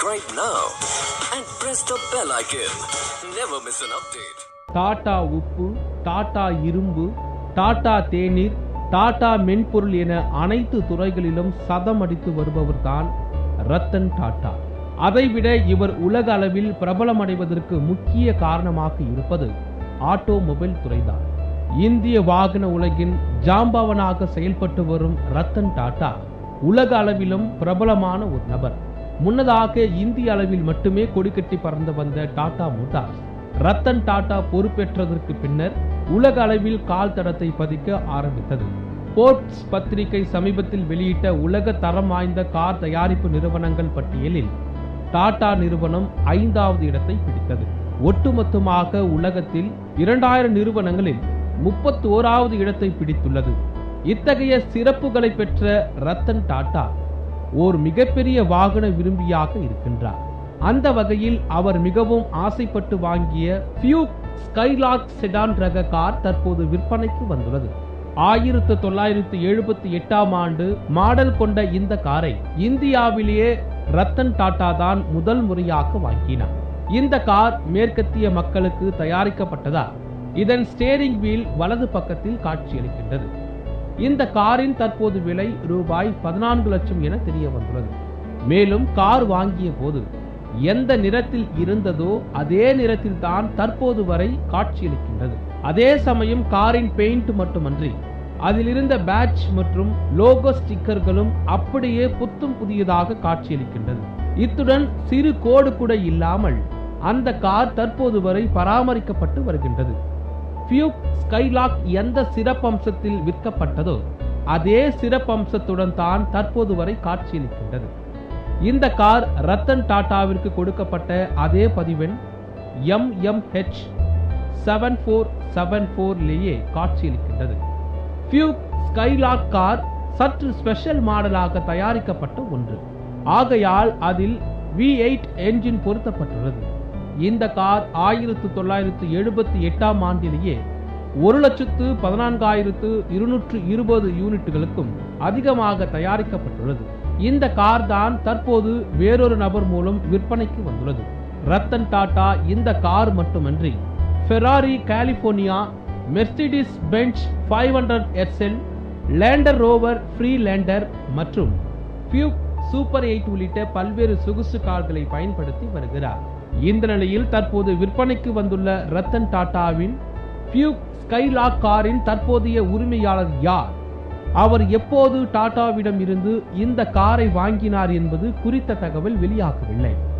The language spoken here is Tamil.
subscribe now and press the bell icon. Never miss an update. Tata உப்பு டாடா இரும்பு டாடா தேநீர் டாடா மென்பொருள் என அனைத்து துறைகளிலும் சதம் அடித்து வருபவர்தான் ரத்தன் டாடா அதைவிட இவர் உலக அளவில் பிரபலமடைவதற்கு முக்கிய காரணமாக இருப்பது ஆட்டோமொபைல் துறைதான் இந்திய வாகன உலகின் ஜாம்பவனாக செயல்பட்டு வரும் ரத்தன் டாடா உலக அளவிலும் பிரபலமான ஒரு நபர் முன்னதாக இந்திய அளவில் மட்டுமே கொடிக்கட்டி பறந்து வந்த டாடா மோட்டார்ஸ் ரத்தன் டாடா பொறுப்பேற்றதற்கு பின்னர் உலக அளவில் கால் தடத்தை பதிக்க ஆரம்பித்தது போர்ப்ஸ் பத்திரிகை சமீபத்தில் வெளியிட்ட உலக தரம் வாய்ந்த கார் தயாரிப்பு நிறுவனங்கள் பட்டியலில் டாடா நிறுவனம் ஐந்தாவது இடத்தை பிடித்தது ஒட்டுமொத்தமாக உலகத்தில் இரண்டாயிரம் நிறுவனங்களில் முப்பத்தி ஓராவது இடத்தை பிடித்துள்ளது இத்தகைய சிறப்புகளை பெற்ற ரத்தன் டாடா ஓர் மிகப்பெரிய வாகன விரும்பியாக இருக்கின்றார் அந்த வகையில் அவர் மிகவும் ஆசைப்பட்டு வாங்கிய ஃபியூக் ஸ்கைலாக் செடான் ரக கார் தற்போது விற்பனைக்கு வந்துள்ளது ஆயிரத்து தொள்ளாயிரத்து எழுபத்தி எட்டாம் ஆண்டு மாடல் கொண்ட இந்த காரை இந்தியாவிலேயே ரத்தன் டாடா தான் முதல் முறையாக வாங்கினார் இந்த கார் மேற்கத்திய மக்களுக்கு தயாரிக்கப்பட்டதா இதன் ஸ்டேரிங் வீல் வலது பக்கத்தில் காட்சியளிக்கின்றது இந்த காரின் தற்போது விலை ரூபாய் பதினான்கு லட்சம் என தெரிய வந்துள்ளது மேலும் கார் வாங்கிய போது எந்த நிறத்தில் இருந்ததோ அதே நிறத்தில் தான் தற்போது வரை காட்சியளிக்கின்றது அதே சமயம் காரின் பெயிண்ட் மட்டுமன்றி அதில் இருந்த பேட்ச் மற்றும் லோகோ ஸ்டிக்கர்களும் அப்படியே புத்தும் புதியதாக காட்சியளிக்கின்றது இத்துடன் சிறு கோடு கூட இல்லாமல் அந்த கார் தற்போது வரை பராமரிக்கப்பட்டு வருகின்றது ஃபியூக் ஸ்கைலாக் எந்த சிறப்பம்சத்தில் விற்கப்பட்டதோ அதே சிறப்பம்சத்துடன் தான் தற்போது வரை காட்சியளிக்கின்றது இந்த கார் ரத்தன் டாடாவிற்கு கொடுக்கப்பட்ட அதே பதிவெண் எம்எம்ஹெச் செவன் ஃபோர் செவன் ஃபோர்லேயே காட்சியளிக்கின்றது ஃபியூக் ஸ்கைலாக் கார் சற்று ஸ்பெஷல் மாடலாக தயாரிக்கப்பட்ட ஒன்று ஆகையால் அதில் வி எயிட் என்ஜின் பொருத்தப்பட்டுள்ளது இந்த கார் ஆயிரத்து தொள்ளாயிரத்து எழுபத்தி எட்டாம் ஆண்டிலேயே ஒரு லட்சத்து பதினான்காயிரத்து இருநூற்று இருபது யூனிட்டுகளுக்கும் அதிகமாக தயாரிக்கப்பட்டுள்ளது இந்த கார் தான் தற்போது வேறொரு நபர் மூலம் விற்பனைக்கு வந்துள்ளது ரத்தன் டாடா இந்த கார் மட்டுமன்றி Ferrari California Mercedes Benz five hundred SL Land Rover Freelander மற்றும் ஃபியூக் சூப்பர் எயிட் உள்ளிட்ட பல்வேறு சொகுசு கார்களை பயன்படுத்தி வருகிறார் இந்த நிலையில் தற்போது விற்பனைக்கு வந்துள்ள ரத்தன் டாடாவின் ஃபியூக் ஸ்கைலாக் காரின் தற்போதைய உரிமையாளர் யார் அவர் எப்போது டாடாவிடம் இருந்து இந்த காரை வாங்கினார் என்பது குறித்த தகவல் வெளியாகவில்லை